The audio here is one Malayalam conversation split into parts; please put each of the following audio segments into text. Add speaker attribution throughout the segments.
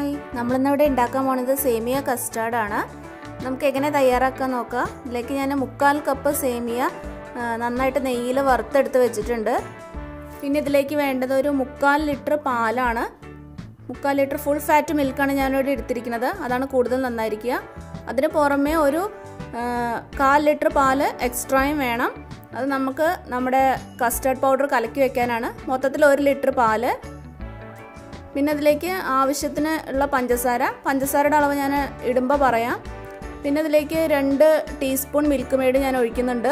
Speaker 1: ഹായ് നമ്മളിന്നിവിടെ ഉണ്ടാക്കാൻ പോണത് സേമിയ കസ്റ്റാർഡ് ആണ് നമുക്ക് എങ്ങനെ തയ്യാറാക്കാൻ നോക്കാം ഇതിലേക്ക് ഞാൻ മുക്കാൽ കപ്പ് സേമിയ ആ, നന്നായിട്ട് നെയ്യിൽ വറുത്തെടുത്ത് വെച്ചിട്ടുണ്ട് പിന്നെ ഇതിലേക്ക് വേണ്ടത് ഒരു മുക്കാൽ ലിറ്റർ പാലാണ് മുക്കാൽ ലിറ്റർ ഫുൾ ഫാറ്റ് മിൽക്കാണ് ഞാനിവിടെ എടുത്തിരിക്കുന്നത് അതാണ് കൂടുതൽ നന്നായിരിക്കുക അതിന് പുറമേ ഒരു ആ, കാൽ ലിറ്റർ പാല് എക്സ്ട്രായും വേണം അത് നമുക്ക് നമ്മുടെ കസ്റ്റർഡ് പൗഡർ കലക്കി വെക്കാനാണ് മൊത്തത്തിൽ ഒരു ലിറ്റർ പാല് പിന്നെ അതിലേക്ക് ആവശ്യത്തിന് ഉള്ള പഞ്ചസാര പഞ്ചസാരയുടെ അളവ് ഞാൻ ഇടുമ്പോൾ പറയാം പിന്നെ ഇതിലേക്ക് രണ്ട് ടീസ്പൂൺ മിൽക്ക് മെയ്ഡ് ഞാൻ ഒഴിക്കുന്നുണ്ട്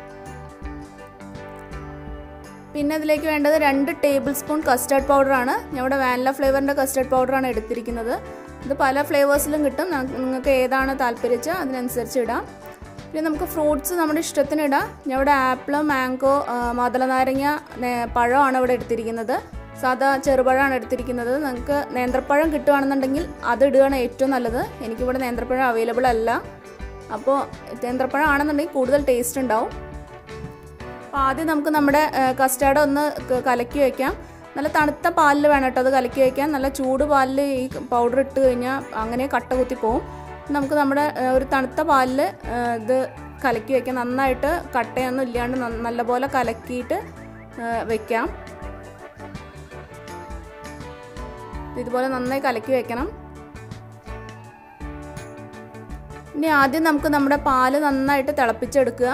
Speaker 1: പിന്നെ ഇതിലേക്ക് വേണ്ടത് രണ്ട് ടേബിൾ സ്പൂൺ കസ്റ്റർഡ് പൗഡറാണ് ഞാൻ ഇവിടെ വാനില ഫ്ലേവറിൻ്റെ കസ്റ്റർഡ് പൗഡറാണ് എടുത്തിരിക്കുന്നത് ഇത് പല ഫ്ലേവേഴ്സിലും കിട്ടും ന- നിങ്ങൾക്ക് ഏതാണ് താല്പര്യച്ച അതിനനുസരിച്ച് ഇടാം പിന്നെ നമുക്ക് ഫ്രൂട്ട്സ് നമ്മുടെ ഇഷ്ടത്തിന് ഇടാം ഞാൻ ഇവിടെ ആപ്പിള് മാംഗോ മാതള നാരങ്ങ നേ- പഴമാണ് ഇവിടെ എടുത്തിരിക്കുന്നത് സാധാ ചെറുപഴമാണ് എടുത്തിരിക്കുന്നത് നിങ്ങൾക്ക് നേന്ത്രപ്പഴം കിട്ടുകയാണെന്നുണ്ടെങ്കിൽ അത് ഇടുകയാണ് ഏറ്റവും നല്ലത് എനിക്കിവിടെ നേന്ത്രപ്പഴം അവൈലബിൾ അല്ല അപ്പോൾ നേന്ത്രപ്പഴം ആണെന്നുണ്ടെങ്കിൽ കൂടുതൽ ടേസ്റ്റ് ഉണ്ടാവും അപ്പോൾ ആദ്യം നമുക്ക് നമ്മുടെ കസ്റ്റാർഡ് ഒന്ന് ക- കലക്കി വയ്ക്കാം നല്ല തണുത്ത പാലിൽ വേണം കേട്ടോ അത് കലക്കി വയ്ക്കാൻ നല്ല ചൂട് പാലിൽ ഈ പൗഡർ ഇട്ട് കഴിഞ്ഞാൽ അങ്ങനെ കട്ട കുത്തി പോവും നമുക്ക് നമ്മുടെ ഏ, ഒരു തണുത്ത പാലിൽ ഇത് കലക്കി വയ്ക്കാം നന്നായിട്ട് കട്ടയൊന്നും ഇല്ലാണ്ട് നന്ന- നല്ലപോലെ കലക്കിയിട്ട് ഏ, വെക്കാം ഇതുപോലെ നന്നായി കലക്കി വെക്കണം ഇനി ആദ്യം നമുക്ക് നമ്മുടെ പാല് നന്നായിട്ട് തിളപ്പിച്ചെടുക്കുക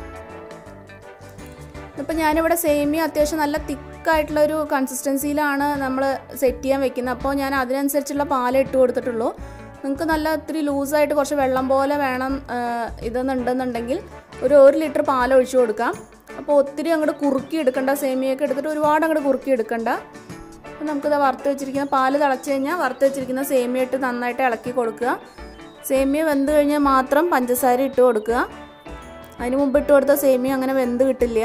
Speaker 1: ഇപ്പം ഞാനിവിടെ സേമിയ അത്യാവശ്യം നല്ല തിക്കായിട്ടുള്ള ഒരു കൺസിസ്റ്റൻസിയിലാണ് നമ്മൾ സെറ്റ് ചെയ്യാൻ വെക്കുന്നത് അപ്പോൾ ഞാൻ അതിനനുസരിച്ചുള്ള പാല് ഇട്ട് കൊടുത്തിട്ടുള്ളൂ നിങ്ങൾക്ക് നല്ല ഇത്തിരി ലൂസായിട്ട് കുറച്ച് വെള്ളം പോലെ വേണം ആ, ഇതെന്നുണ്ടെന്നുണ്ടെങ്കിൽ ഒരു ഒരു ലിറ്റർ പാൽ ഒഴിച്ചു കൊടുക്കാം അപ്പോൾ ഒത്തിരി അങ്ങോട്ട് കുറുക്കി എടുക്കണ്ട സേമിയൊക്കെ എടുത്തിട്ട് ഒരുപാട് അങ്ങോട്ട് കുറുക്കി എടുക്കണ്ട അപ്പോൾ നമുക്കിത് വറുത്ത് വെച്ചിരിക്കുന്ന പാല് തിളച്ച് കഴിഞ്ഞാൽ വറുത്ത് വെച്ചിരിക്കുന്ന സേമിയ ഇട്ട് നന്നായിട്ട് ഇളക്കി കൊടുക്കുക സേമിയ വെന്ത് കഴിഞ്ഞാൽ മാത്രം പഞ്ചസാര ഇട്ട് കൊടുക്കുക അതിന് മുമ്പ് ഇട്ട് കൊടുത്ത സേമിയ അങ്ങനെ വെന്ത് കിട്ടില്ല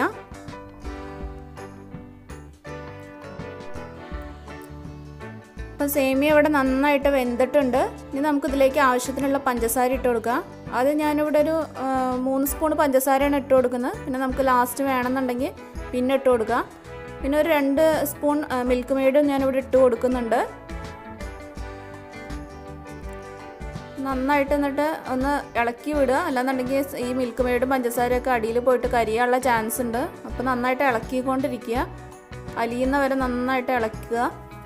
Speaker 1: അപ്പം സേമിയ ഇവിടെ നന്നായിട്ട് വെന്തിട്ടുണ്ട് ഇനി നമുക്ക് ഇതിലേക്ക് ആവശ്യത്തിനുള്ള പഞ്ചസാര ഇട്ട് കൊടുക്കാം അത് ഞാനിവിടെ ഒരു ആ, മൂന്ന് സ്പൂൺ പഞ്ചസാരയാണ് ഇട്ട് കൊടുക്കുന്നത് പിന്നെ നമുക്ക് ലാസ്റ്റ് വേണമെന്നുണ്ടെങ്കിൽ പിന്നെ ഇട്ട് കൊടുക്കാം പിന്നെ ഒരു രണ്ട് സ്പൂൺ ആ, മിൽക്ക് മെയ്ഡും ഞാനിവിടെ ഇട്ട് കൊടുക്കുന്നുണ്ട് നന്നായിട്ട് എന്നിട്ട് ഒന്ന് ഇളക്കി വിടുക അല്ലാന്നുണ്ടെങ്കിൽ ഈ മിൽക്ക് മെയ്ഡും പഞ്ചസാരയൊക്കെ അടിയിൽ പോയിട്ട് കരിയാനുള്ള ചാൻസ് ഉണ്ട് അപ്പോൾ നന്നായിട്ട് ഇളക്കിക്കൊണ്ടിരിക്കുക അലിയുന്ന വരെ നന്നായിട്ട് ഇളക്കുക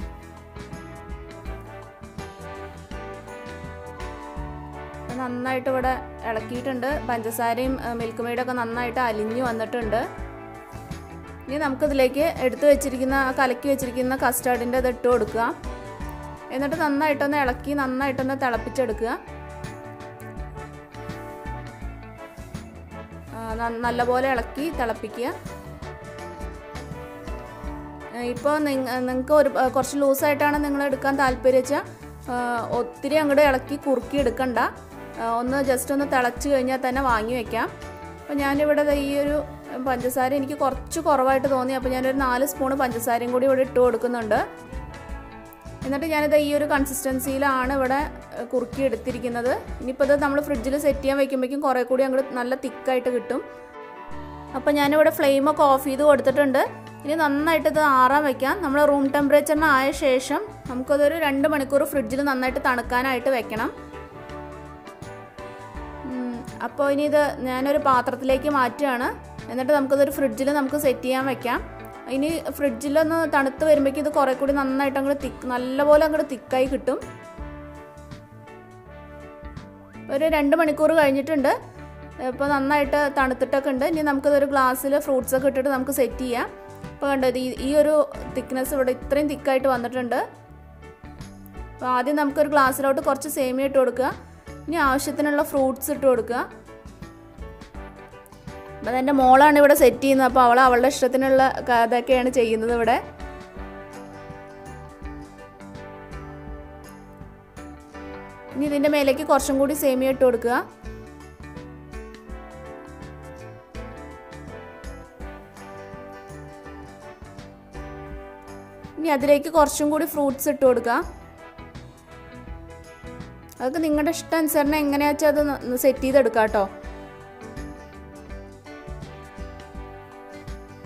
Speaker 1: നന്നായിട്ട് ഇവിടെ ഇളക്കിയിട്ടുണ്ട് പഞ്ചസാരയും മിൽക്ക് മെയ്ഡൊക്കെ നന്നായിട്ട് അലിഞ്ഞു വന്നിട്ടുണ്ട് ഇനി നമുക്കിതിലേക്ക് എടുത്തു വെച്ചിരിക്കുന്ന കലക്കി വെച്ചിരിക്കുന്ന കസ്റ്റാർഡിൻ്റെ ഇത് ഇട്ട് കൊടുക്കുക എന്നിട്ട് നന്നായിട്ടൊന്ന് ഇളക്കി നന്നായിട്ടൊന്ന് തിളപ്പിച്ചെടുക്കുക ആ, ന- നല്ലപോലെ ഇളക്കി തിളപ്പിക്കുക ഇപ്പോൾ നിങ്ങൾക്ക് ഒരു ആ, കുറച്ച് ലൂസായിട്ടാണ് നിങ്ങൾ എടുക്കാൻ താല്പര്യം വെച്ചാൽ ഒത്തിരി അങ്ങോട്ട് ഇളക്കി കുറുക്കി എടുക്കണ്ട ആ, ഒന്ന് ജസ്റ്റ് ഒന്ന് തിളച്ച് കഴിഞ്ഞാൽ തന്നെ വാങ്ങി വെക്കാം അപ്പോൾ ഞാനിവിടെ ദേ ഈ ഒരു പഞ്ചസാര എനിക്ക് കുറച്ച് കുറവായിട്ട് തോന്നി അപ്പോൾ ഞാനൊരു നാല് സ്പൂണ് പഞ്ചസാരയും കൂടി ഇവിടെ ഇട്ട് കൊടുക്കുന്നുണ്ട് എന്നിട്ട് ഞാനിത് ഈ ഒരു കൺസിസ്റ്റൻസിയിലാണ് ഇവിടെ ഏഹ്, കുറുക്കി എടുത്തിരിക്കുന്നത് ഇനിയിപ്പോൾ ഇത് നമ്മൾ ഫ്രിഡ്ജിൽ സെറ്റ് ചെയ്യാൻ വെക്കുമ്പോഴേക്കും കുറേ കൂടി അങ്ങോട്ട് നല്ല തിക്കായിട്ട് കിട്ടും അപ്പോൾ ഞാനിവിടെ ഫ്ലെയിമൊക്കെ ഓഫ് ചെയ്ത് കൊടുത്തിട്ടുണ്ട് ഇനി നന്നായിട്ട് ഇത് ആറാൻ വെക്കാം നമ്മൾ റൂം ടെമ്പറേച്ചറിന് ആയ ശേഷം നമുക്കതൊരു രണ്ട് മണിക്കൂർ ഫ്രിഡ്ജിൽ നന്നായിട്ട് തണുക്കാനായിട്ട് വെക്കണം ഉം, അപ്പോൾ ഇനി ഇത് ഞാനൊരു പാത്രത്തിലേക്ക് മാറ്റുകയാണ് എന്നിട്ട് നമുക്കിതൊരു ഫ്രിഡ്ജിൽ നമുക്ക് സെറ്റ് ചെയ്യാൻ വെക്കാം ഇനി ഫ്രിഡ്ജിലൊന്ന് തണുത്ത് വരുമ്പോഴേക്കും ഇത് കുറേ കൂടി നന്നായിട്ട് അങ്ങോട്ട് തിക്ക് നല്ലപോലെ അങ്ങോട്ട് തിക്കായി കിട്ടും ഒരു രണ്ട് മണിക്കൂർ കഴിഞ്ഞിട്ടുണ്ട് ഇപ്പോൾ നന്നായിട്ട് തണുത്തിട്ടൊക്കെ ഉണ്ട് ഇനി നമുക്കിതൊരു ഗ്ലാസ്സിൽ ഫ്രൂട്ട്സ് ഒക്കെ ഇട്ടിട്ട് നമുക്ക് സെറ്റ് ചെയ്യാം ഇപ്പോൾ കണ്ടോ ഇത് ഈ- ഈ ഒരു തിക്നെസ് ഇവിടെ ഇത്രയും തിക്കായിട്ട് വന്നിട്ടുണ്ട് അപ്പോൾ ആദ്യം നമുക്കൊരു ഗ്ലാസ്സിലോട്ട് കുറച്ച് സേമിയ ഇട്ട് കൊടുക്കുക ഇനി ആവശ്യത്തിനുള്ള ഫ്രൂട്ട്സ് ഇട്ട് കൊടുക്കുക അപ്പം എൻ്റെ മോളാണ് ഇവിടെ സെറ്റ് ചെയ്യുന്നത് അപ്പോൾ അവൾ അവളുടെ ഇഷ്ടത്തിനുള്ള ക- ഇതൊക്കെയാണ് ചെയ്യുന്നത് ഇവിടെ ഇനി ഇതിൻ്റെ മേലേക്ക് കുറച്ചും കൂടി സേമിയ ഇട്ട് കൊടുക്കുക ഇനി അതിലേക്ക് കുറച്ചും കൂടി ഫ്രൂട്ട്സ് ഇട്ട് കൊടുക്കുക അതൊക്കെ നിങ്ങളുടെ ഇഷ്ടാനുസരണം എങ്ങനെയാ വെച്ചാൽ അത് സെറ്റ് ചെയ്തെടുക്കാം കേട്ടോ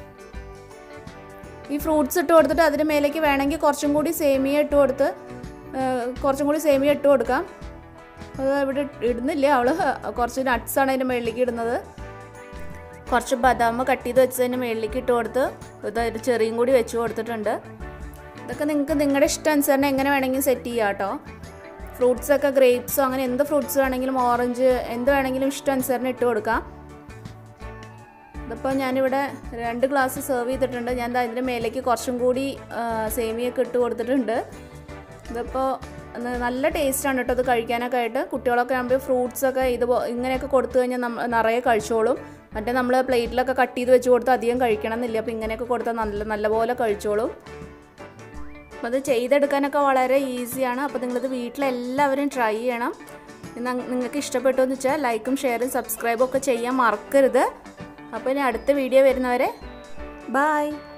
Speaker 1: ഈ ഫ്രൂട്ട്സ് ഇട്ട് കൊടുത്തിട്ട് അതിന് മേലേക്ക് വേണമെങ്കിൽ കുറച്ചും കൂടി സേമിയ ഇട്ട് കൊടുത്ത് കുറച്ചും കൂടി സേമിയ ഇട്ട് കൊടുക്കാം അത് ഇവിടെ ഇടുന്നില്ല അവൾ കുറച്ച് നട്ട്സാണ് അതിൻ്റെ മുകളിലേക്ക് ഇടുന്നത് കുറച്ച് ബദാം കട്ട് ചെയ്ത് വെച്ചതിന് മുകളിലേക്ക് ഇട്ട് കൊടുത്ത് ഇത് ഒരു ചെറിയും കൂടി വെച്ച് കൊടുത്തിട്ടുണ്ട് ഇതൊക്കെ നിങ്ങൾക്ക് നിങ്ങളുടെ ഇഷ്ടാനുസരണം എങ്ങനെ വേണമെങ്കിലും സെറ്റ് ചെയ്യാം കേട്ടോ ഫ്രൂട്ട്സ് ഒക്കെ ഗ്രേപ്സോ അങ്ങനെ എന്ത് ഫ്രൂട്ട്സ് വേണമെങ്കിലും ഓറഞ്ച് എന്ത് വേണമെങ്കിലും ഇഷ്ടാനുസരണം ഇട്ട് കൊടുക്കാം ഇതിപ്പോൾ ഞാനിവിടെ രണ്ട് ഗ്ലാസ് സെർവ് ചെയ്തിട്ടുണ്ട് ഞാൻ അതിൻ്റെ മേലേക്ക് കുറച്ചും കൂടി സേമിയൊക്കെ ഇട്ട് കൊടുത്തിട്ടുണ്ട് ഇതിപ്പോൾ നല്ല ടേസ്റ്റാണ് കേട്ടോ ഇത് കഴിക്കാനൊക്കെ ആയിട്ട് കുട്ടികളൊക്കെ ആകുമ്പോൾ ഫ്രൂട്ട്സൊക്കെ ഇത് ഇങ്ങനെയൊക്കെ കൊടുത്തു കഴിഞ്ഞാൽ നമ്മൾ നിറയെ കഴിച്ചോളും മറ്റേ നമ്മൾ പ്ലേറ്റിലൊക്കെ കട്ട് ചെയ്ത് വെച്ച് കൊടുത്ത് അധികം കഴിക്കണം എന്നില്ല അപ്പോൾ ഇങ്ങനെയൊക്കെ കൊടുത്താൽ നല്ല നല്ലപോലെ കഴിച്ചോളും അപ്പോൾ അത് ചെയ്തെടുക്കാനൊക്കെ വളരെ ഈസിയാണ് അപ്പോൾ നിങ്ങളിത് വീട്ടിലെല്ലാവരും ട്രൈ ചെയ്യണം നിങ്ങൾക്ക് ഇഷ്ടപ്പെട്ടു എന്ന് വെച്ചാൽ ലൈക്കും ഷെയറും സബ്സ്ക്രൈബും ഒക്കെ ചെയ്യാൻ മറക്കരുത് അപ്പോൾ ഇനി അടുത്ത വീഡിയോ വരുന്നവരെ ബായ്